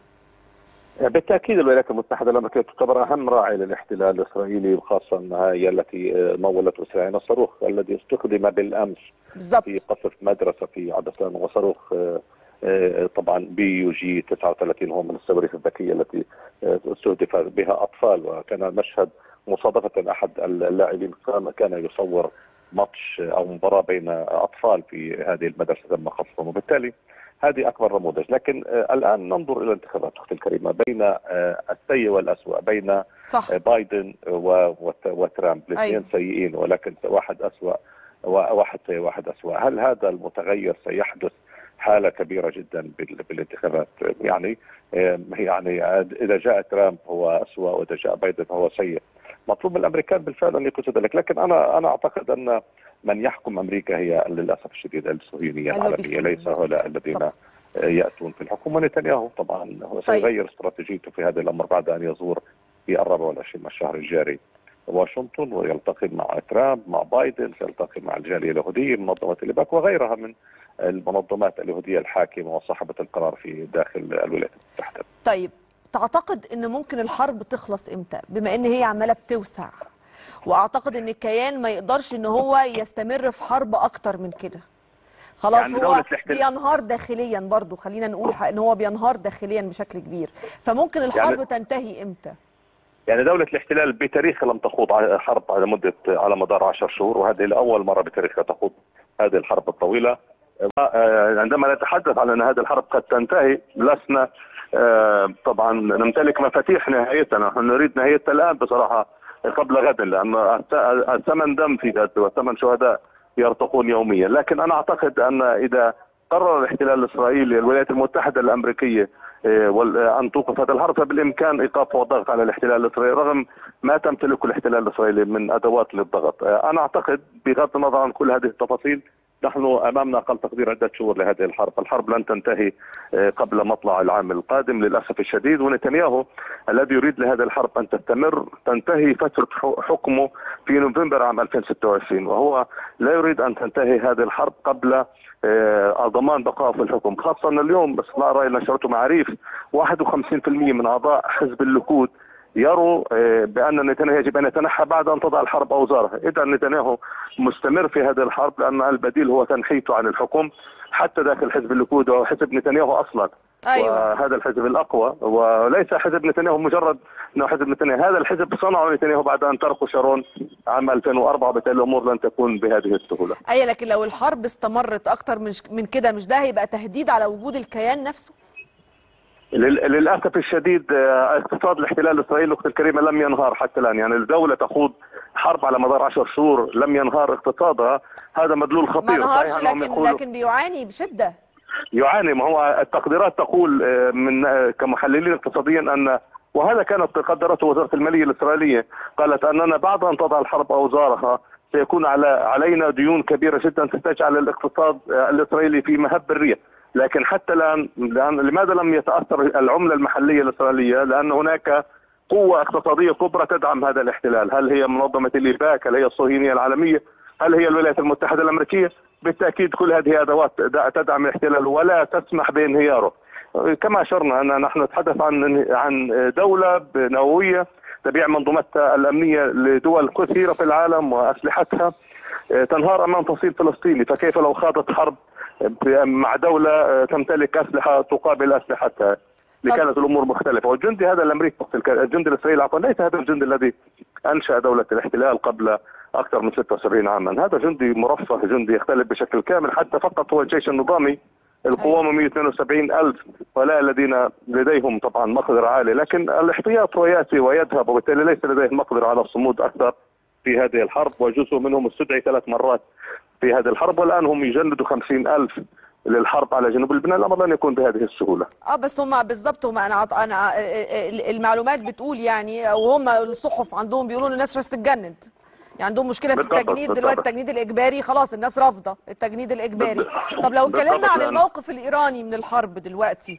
بالتاكيد الولايات المتحده الامريكيه تعتبر اهم راعي للاحتلال الاسرائيلي وخاصه انها هي التي مولت اسرائيل الصاروخ الذي استخدم بالامس بالظبط في قصف مدرسه في عدسان وصاروخ آه، آه، طبعا بي يو جي 39 هو من الصواريخ الذكيه التي آه، استهدف بها اطفال وكان المشهد مصادفه احد اللاعبين كان- كان يصور ماتش او مباراه بين اطفال في هذه المدرسه تم قصفهم وبالتالي هذه اكبر نموذج لكن آه، الان ننظر الى الانتخابات اختي الكريمه بين آه، السيء والاسوء بين صح بايدن و- وت- وترامب الاثنين أيوة. سيئين ولكن واحد أسوأ وواحد سيء واحد أسوأ هل هذا المتغير سيحدث حالة كبيرة جدا بال- بالانتخابات يعني يعني إذا جاء ترامب هو أسوأ وإذا جاء بايدن هو سيء مطلوب من الامريكان بالفعل ان يقيسوا ذلك لكن انا انا اعتقد ان من يحكم امريكا هي للاسف الشديد الصهيونيه العالميه ليس هؤلاء الذين طبعا. ياتون في الحكم ونتنياهو طبعا هو طيب. سيغير استراتيجيته في هذا الامر بعد ان يزور في الرابع والعشرين من الشهر الجاري واشنطن ويلتقي مع ترامب مع بايدن سيلتقي مع الجاليه اليهوديه منظمه الإباك وغيرها من المنظمات اليهوديه الحاكمه وصاحبه القرار في داخل الولايات المتحده. طيب تعتقد ان ممكن الحرب تخلص امتى بما ان هي عماله بتوسع واعتقد ان الكيان ما يقدرش ان هو يستمر في حرب اكتر من كده خلاص يعني هو دولة الاحتلال- بينهار داخليا برضو خلينا نقول ح- ان هو بينهار داخليا بشكل كبير فممكن الحرب يعني- تنتهي امتى يعني دولة الاحتلال بتاريخ لم تخوض ع- حرب على مدة على مدار عشر شهور وهذه لأول مرة بتاريخها تخوض هذه الحرب الطويلة آه، عندما نتحدث على أن هذه الحرب قد تنتهي لسنا آه، طبعا نمتلك مفاتيح نهايتها نحن نريد نهايتها الآن بصراحة قبل غد لأن الث- الثمن دم في غزة وثمن شهداء يرتقون يوميا لكن أنا أعتقد أن إذا قرر الاحتلال الإسرائيلي الولايات المتحدة الأمريكية إيه، وال- ان توقف هذا الحرب فبالامكان ايقاف والضغط على الاحتلال الاسرائيلي رغم ما تمتلكه الاحتلال الاسرائيلي من ادوات للضغط، آه، انا اعتقد بغض النظر عن كل هذه التفاصيل نحن امامنا اقل تقدير عده شهور لهذه الحرب، الحرب لن تنتهي آه، قبل مطلع العام القادم للاسف الشديد ونتنياهو الذي يريد لهذه الحرب ان تستمر تنتهي فتره ح- حكمه في نوفمبر عام 2026 وهو لا يريد ان تنتهي هذه الحرب قبل آه، ضمان بقائه في الحكم خاصة أن اليوم باستطلاع رأي نشرته معاريف 51% من أعضاء حزب الليكود يروا آه، بأن نتنياهو يجب أن يتنحى بعد أن تضع الحرب أوزارها إذا نتنياهو مستمر في هذه الحرب لأن البديل هو تنحيته عن الحكم حتى داخل حزب الليكود وحزب نتنياهو أصلا ايوه وهذا الحزب الاقوى وليس حزب نتنياهو مجرد انه حزب نتنياهو هذا الحزب صنعه نتنياهو بعد ان تركوا شارون عام 2004 وبالتالي الامور لن تكون بهذه السهوله اي لكن لو الحرب استمرت اكتر من من كده مش ده هيبقى تهديد على وجود الكيان نفسه لل- للاسف الشديد آه، اقتصاد الاحتلال الاسرائيلي اختي الكريمه لم ينهار حتى الان يعني الدوله تخوض حرب على مدار عشر شهور لم ينهار اقتصادها هذا مدلول ما خطير نهارش صحيح أنهم لكن يقولوا- لكن بيعاني بشده يعاني ما هو التقديرات تقول آه، من آه، كمحللين اقتصاديين ان وهذا كانت قدرته وزاره الماليه الاسرائيليه قالت اننا بعد ان تضع الحرب اوزارها سيكون على علينا ديون كبيره جدا ستجعل الاقتصاد آه، الاسرائيلي في مهب الريح لكن حتى الان لأن لماذا لم يتاثر العمله المحليه الاسرائيليه؟ لان هناك قوه اقتصاديه كبرى تدعم هذا الاحتلال، هل هي منظمه الايباك؟ هل هي الصهيونيه العالميه؟ هل هي الولايات المتحده الامريكيه؟ بالتاكيد كل هذه ادوات تدعم الاحتلال ولا تسمح بانهياره. كما اشرنا ان نحن نتحدث عن عن دوله نوويه تبيع منظومتها الامنيه لدول كثيره في العالم واسلحتها تنهار امام فصيل فلسطيني فكيف لو خاضت حرب مع دوله تمتلك اسلحه تقابل اسلحتها لكانت الامور مختلفه والجندي هذا الامريكي الجندي الاسرائيلي عفوا ليس هذا الجندي الذي انشا دوله الاحتلال قبل اكثر من 76 عاما هذا جندي مرفه جندي يختلف بشكل كامل حتى فقط هو الجيش النظامي القوامة 172 ألف ولا الذين لديهم طبعا مقدرة عالية لكن الاحتياط هو يأتي ويذهب وبالتالي ليس لديهم مقدرة على الصمود أكثر في هذه الحرب وجزء منهم استدعي ثلاث مرات في هذه الحرب والآن هم يجندوا 50 ألف للحرب على جنوب لبنان الامر لن يكون بهذه السهوله. اه بس هم بالظبط هم انا عط... انا المعلومات بتقول يعني وهم الصحف عندهم بيقولوا ان الناس مش هتتجند. يعني عندهم مشكله في بالضبط، التجنيد بالضبط. دلوقتي التجنيد الاجباري خلاص الناس رافضه التجنيد الاجباري بالضبط. طب لو اتكلمنا بالضبط، عن لأن- الموقف الايراني من الحرب دلوقتي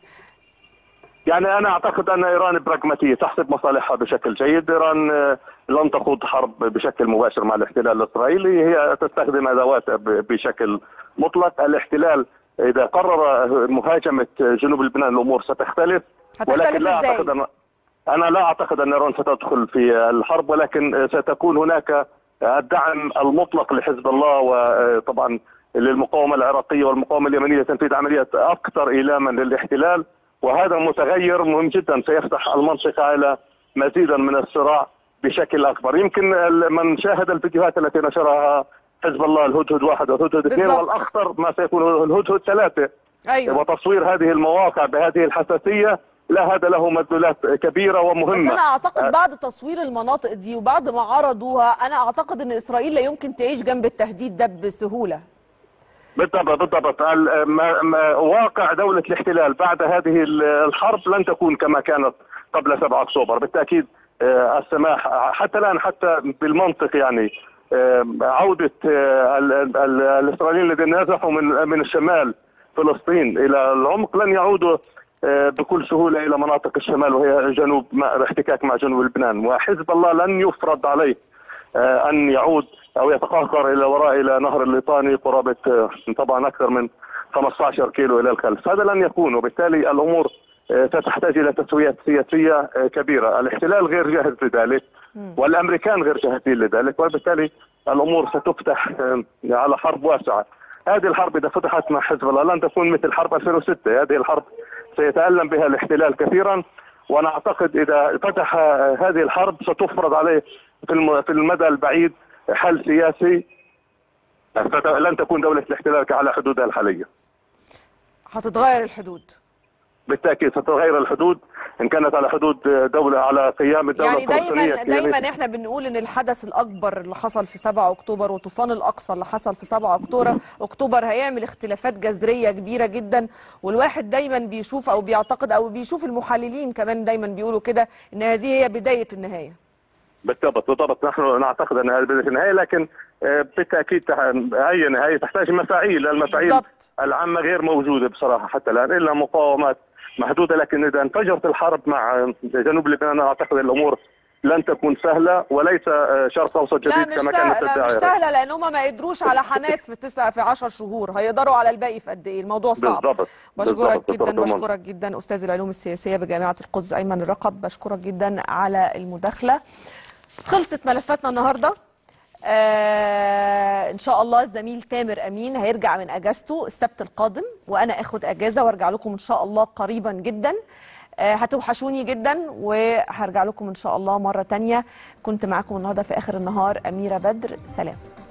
يعني انا اعتقد ان ايران براغماتيه تحسب مصالحها بشكل جيد، ايران آه، لن تخوض حرب بشكل مباشر مع الاحتلال الاسرائيلي، هي تستخدم ادوات ب- بشكل مطلق، الاحتلال اذا قرر مهاجمه جنوب لبنان الامور ستختلف هتختلف ولكن لا إزاي؟ اعتقد ان انا لا اعتقد ان ايران ستدخل في الحرب ولكن ستكون هناك الدعم المطلق لحزب الله وطبعا للمقاومه العراقيه والمقاومه اليمنيه لتنفيذ عمليات اكثر ايلاما للاحتلال وهذا متغير مهم جدا سيفتح المنطقه على مزيدا من الصراع بشكل اكبر يمكن ال- من شاهد الفيديوهات التي نشرها حزب الله الهدهد واحد والهدهد اثنين بالضبط. والاخطر ما سيكون الهدهد ثلاثه ايوه وتصوير هذه المواقع بهذه الحساسيه لا هذا له مدلولات كبيره بس ومهمه انا اعتقد بعد تصوير المناطق دي وبعد ما عرضوها انا اعتقد ان اسرائيل لا يمكن تعيش جنب التهديد ده بسهوله بالضبط بالضبط ال- ما- ما- واقع دولة الاحتلال بعد هذه ال- الحرب لن تكون كما كانت قبل 7 أكتوبر بالتأكيد آه، السماح حتى الآن حتى بالمنطق يعني آه، عودة آه، ال- ال- الإسرائيليين الذين نزحوا من من الشمال فلسطين إلى العمق لن يعودوا آه، بكل سهولة إلى مناطق الشمال وهي جنوب مع احتكاك مع جنوب لبنان وحزب الله لن يفرض عليه آه، ان يعود او يتقهقر الى وراء الى نهر الليطاني قرابه آه، طبعا اكثر من 15 كيلو الى الخلف، هذا لن يكون وبالتالي الامور آه، ستحتاج الى تسويات سياسيه آه، كبيره، الاحتلال غير جاهز لذلك والامريكان غير جاهزين لذلك وبالتالي الامور ستفتح آه، على حرب واسعه. هذه الحرب اذا فتحت مع حزب الله لن تكون مثل حرب 2006 هذه الحرب سيتالم بها الاحتلال كثيرا وانا اعتقد اذا فتح آه، هذه الحرب ستفرض عليه في الم- في المدى البعيد حل سياسي فت- لن تكون دولة الاحتلال على حدودها الحالية هتتغير الحدود بالتأكيد ستتغير الحدود إن كانت على حدود دولة على قيام الدولة يعني الفلسطينية دايما دايما كيانية. احنا بنقول ان الحدث الاكبر اللي حصل في 7 اكتوبر وطوفان الاقصى اللي حصل في 7 اكتوبر اكتوبر هيعمل اختلافات جذريه كبيره جدا والواحد دايما بيشوف او بيعتقد او بيشوف المحللين كمان دايما بيقولوا كده ان هذه هي بدايه النهايه بالضبط بالضبط نحن نعتقد أن هذه بداية النهاية لكن آه، بالتأكيد تح- أي نهاية تحتاج مفاعيل المفاعيل بالضبط. العامة غير موجودة بصراحة حتى الآن إلا مقاومات محدودة لكن إذا انفجرت الحرب مع آه، جنوب لبنان أنا أعتقد الأمور لن تكون سهلة وليس آه، شرق أوسط لا جديد مش كما كانت سهله لا مش تدعي سهله لان هم ما قدروش على حماس في التسع في 10 شهور هيقدروا على الباقي في قد ايه الموضوع صعب بالضبط بشكرك بالضبط، جدا بالضبط. بشكرك جدا استاذ العلوم السياسيه بجامعه القدس ايمن الرقب بشكرك جدا على المداخله خلصت ملفاتنا النهارده آه ان شاء الله الزميل تامر امين هيرجع من اجازته السبت القادم وانا اخد اجازه وارجع لكم ان شاء الله قريبا جدا آه هتوحشوني جدا وهرجع لكم ان شاء الله مره تانية كنت معاكم النهارده في اخر النهار اميره بدر سلام